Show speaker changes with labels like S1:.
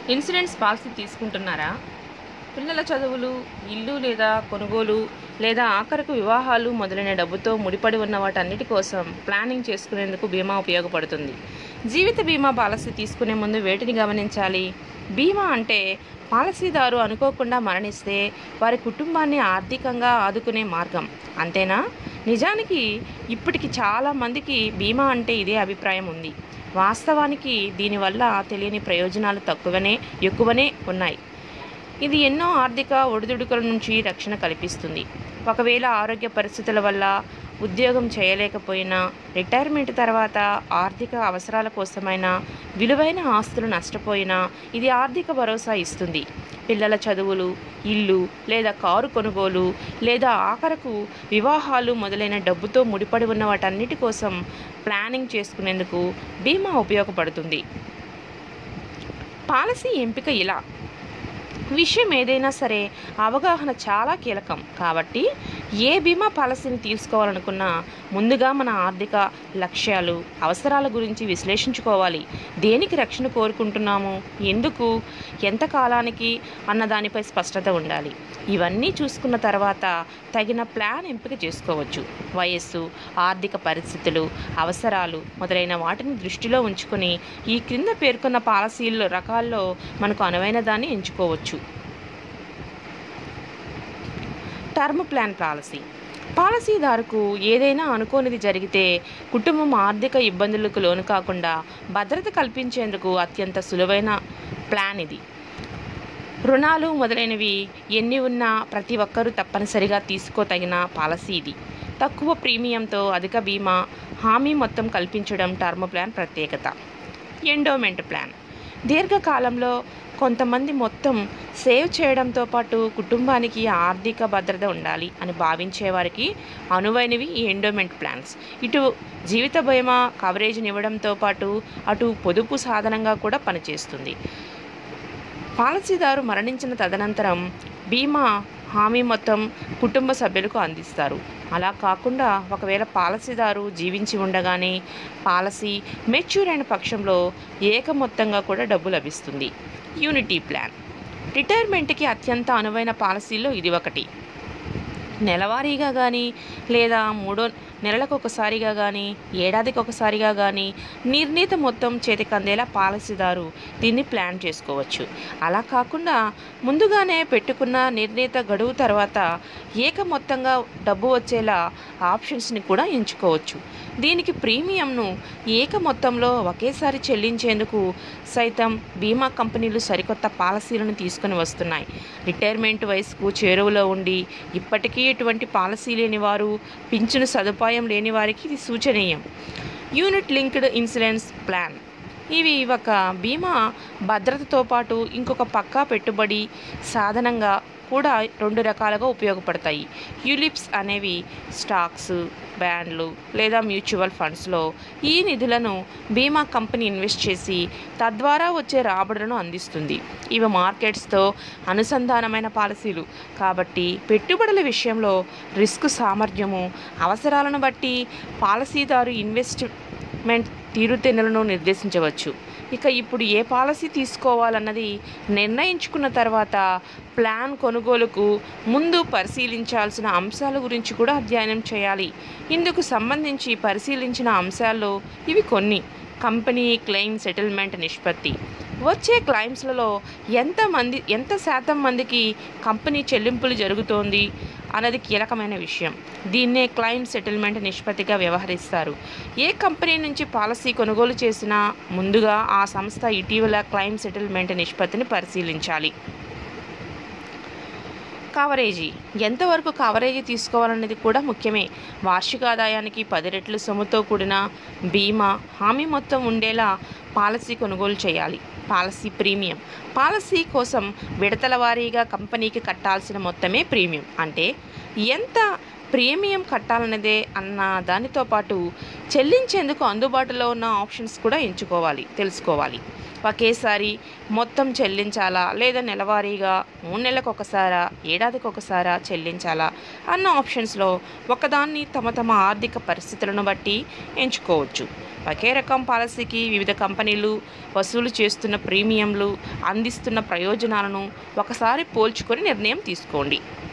S1: insurance policy తీసుకుంటున్నారా పిల్లల చదువులు ఇల్లు లేదా కొనుగోలు లేదా ఆఖరకు వివాహాలు మొదలైన డబ్బుతో ముడిపడి ఉన్న వాటన్నిటి కోసం ప్లానింగ్ చేసుకునేందుకు బీమా ఉపయోగపడుతుంది జీవిత బీమా పాలసీ తీసుకునే ముందు వేటిని గమనించాలి బీమా అంటే పాలసీదారు అనుకోకుండా మరణిస్తే వారి కుటుంబాన్ని ఆర్థికంగా ఆదుకునే మార్గం అంతేనా నిజానికి ఇప్పటికి చాలా మందికి బీమా అంటే ఇదే అభిప్రాయం ఉంది వాస్తవానికి దీనివల్ల తెలియని ప్రయోజనాలు తక్కువనే ఎక్కువనే ఉన్నాయి ఇది ఎన్నో ఆర్థిక ఒడిదుడుకుల నుంచి రక్షణ కల్పిస్తుంది ఒకవేళ ఆరోగ్య పరిస్థితుల వల్ల ఉద్యోగం చేయలేకపోయినా రిటైర్మెంట్ తర్వాత ఆర్థిక అవసరాల కోసమైనా విలువైన ఆస్తులు నష్టపోయినా ఇది ఆర్థిక భరోసా ఇస్తుంది పిల్లల చదువులు ఇల్లు లేదా కారు కొనుగోలు లేదా ఆఖరకు వివాహాలు మొదలైన డబ్బుతో ముడిపడి ఉన్న వాటన్నిటి కోసం ప్లానింగ్ చేసుకునేందుకు బీమా ఉపయోగపడుతుంది పాలసీ ఎంపిక ఇలా విషయం ఏదైనా సరే అవగాహన చాలా కీలకం కాబట్టి ఏ బీమా పాలసీని తీసుకోవాలనుకున్నా ముందుగా మన ఆర్థిక లక్ష్యాలు అవసరాల గురించి విశ్లేషించుకోవాలి దేనికి రక్షణ కోరుకుంటున్నాము ఎందుకు ఎంత కాలానికి అన్న దానిపై స్పష్టత ఉండాలి ఇవన్నీ చూసుకున్న తర్వాత తగిన ప్లాన్ ఎంపిక చేసుకోవచ్చు వయస్సు ఆర్థిక పరిస్థితులు అవసరాలు మొదలైన వాటిని దృష్టిలో ఉంచుకొని ఈ క్రింద పేర్కొన్న పాలసీల రకాల్లో మనకు అనువైన దాన్ని ఎంచుకోవచ్చు టర్మ్ ప్లాన్ పాలసీ పాలసీదారుకు ఏదైనా అనుకోనిది జరిగితే కుటుంబం ఆర్థిక ఇబ్బందులకు లోను కాకుండా భద్రత కల్పించేందుకు అత్యంత సులువైన ప్లాన్ ఇది రుణాలు మొదలైనవి ఎన్ని ఉన్నా ప్రతి ఒక్కరూ తప్పనిసరిగా తీసుకోతగిన పాలసీ ఇది తక్కువ ప్రీమియంతో అధిక బీమా హామీ మొత్తం కల్పించడం టర్మ్ ప్లాన్ ప్రత్యేకత ఎండోమెంట్ ప్లాన్ దీర్ఘకాలంలో కొంతమంది మొత్తం సేవ్ చేయడంతో పాటు కుటుంబానికి ఆర్థిక భద్రత ఉండాలి అని భావించే వారికి అనువైనవి ఈ ఎండోమెంట్ ప్లాన్స్ ఇటు జీవిత బీమా కవరేజ్ని ఇవ్వడంతో పాటు అటు పొదుపు సాధనంగా కూడా పనిచేస్తుంది పాలసీదారు మరణించిన తదనంతరం బీమా హామీ మొత్తం కుటుంబ సభ్యులకు అందిస్తారు అలా కాకుండా ఒకవేళ పాలసీదారు జీవించి ఉండగానే పాలసీ మెచ్యూర్ అయిన పక్షంలో ఏక మొత్తంగా కూడా డబ్బు లభిస్తుంది యూనిటీ ప్లాన్ రిటైర్మెంట్కి అత్యంత అనువైన పాలసీల్లో ఇది ఒకటి నెలవారీగా కానీ లేదా మూడో నెలలకు ఒకసారిగా కానీ ఏడాదికి ఒకసారిగా కానీ నిర్ణీత మొత్తం చేతికి అందేలా పాలసీదారు దీన్ని ప్లాన్ చేసుకోవచ్చు అలా కాకుండా ముందుగానే పెట్టుకున్న నిర్ణీత గడువు తర్వాత ఏక మొత్తంగా డబ్బు వచ్చేలా ఆప్షన్స్ని కూడా ఎంచుకోవచ్చు దీనికి ప్రీమియంను ఏక మొత్తంలో ఒకేసారి చెల్లించేందుకు సైతం బీమా కంపెనీలు సరికొత్త పాలసీలను తీసుకుని వస్తున్నాయి రిటైర్మెంట్ వయసుకు చేరువలో ఉండి ఇప్పటికీ ఎటువంటి పాలసీ లేని వారు పింఛను సదుపాయం లేని వారికి ఇది సూచనీయం యూనిట్ లింక్డ్ ఇన్సూరెన్స్ ప్లాన్ ఇవి ఒక బీమా భద్రతతో పాటు ఇంకొక పక్కా పెట్టుబడి సాధనంగా కూడా రెండు రకాలుగా ఉపయోగపడతాయి యూలిప్స్ అనేవి స్టాక్స్ బ్యాండ్లు లేదా మ్యూచువల్ ఫండ్స్లో ఈ నిధులను బీమా కంపెనీ ఇన్వెస్ట్ చేసి తద్వారా వచ్చే రాబడులను అందిస్తుంది ఇవి మార్కెట్స్తో అనుసంధానమైన పాలసీలు కాబట్టి పెట్టుబడుల విషయంలో రిస్క్ సామర్థ్యము అవసరాలను బట్టి పాలసీదారు ఇన్వెస్ట్మెంట్ తీరుతెన్నులను నిర్దేశించవచ్చు ఇక ఇప్పుడు ఏ పాలసీ తీసుకోవాలన్నది నిర్ణయించుకున్న తర్వాత ప్లాన్ కొనుగోలుకు ముందు పరిశీలించాల్సిన అంశాల గురించి కూడా అధ్యయనం చేయాలి ఇందుకు సంబంధించి పరిశీలించిన అంశాల్లో ఇవి కొన్ని కంపెనీ క్లెయిమ్ సెటిల్మెంట్ నిష్పత్తి వచ్చే క్లైమ్స్లలో ఎంత మంది ఎంత శాతం మందికి కంపెనీ చెల్లింపులు జరుగుతోంది అన్నది కీలకమైన విషయం దీన్నే క్లైమ్ సెటిల్మెంట్ నిష్పత్తిగా వ్యవహరిస్తారు ఏ కంపెనీ నుంచి పాలసీ కొనుగోలు చేసినా ముందుగా ఆ సంస్థ ఇటీవల క్లైమ్ సెటిల్మెంట్ నిష్పత్తిని పరిశీలించాలి కవరేజీ ఎంతవరకు కవరేజీ తీసుకోవాలనేది కూడా ముఖ్యమే వార్షిక ఆదాయానికి పది రెట్లు సొమ్ముతో కూడిన బీమా హామీ మొత్తం ఉండేలా పాలసీ కొనుగోలు చేయాలి పాలసీ ప్రీమియం పాలసీ కోసం విడతల వారీగా కంపెనీకి కట్టాల్సిన మొత్తమే ప్రీమియం అంటే ఎంత ప్రీమియం కట్టాలన్నదే అన్న దానితో పాటు చెల్లించేందుకు అందుబాటులో ఉన్న ఆప్షన్స్ కూడా ఎంచుకోవాలి తెలుసుకోవాలి ఒకేసారి మొత్తం చెల్లించాలా లేదా నెలవారీగా మూడు నెలలకు ఒకసారా ఏడాదికి ఒకసారా చెల్లించాలా అన్న ఆప్షన్స్లో ఒకదాన్ని తమ తమ ఆర్థిక పరిస్థితులను బట్టి ఎంచుకోవచ్చు ఒకే రకం పాలసీకి వివిధ కంపెనీలు వసూలు చేస్తున్న ప్రీమియంలు అందిస్తున్న ప్రయోజనాలను ఒకసారి పోల్చుకొని నిర్ణయం తీసుకోండి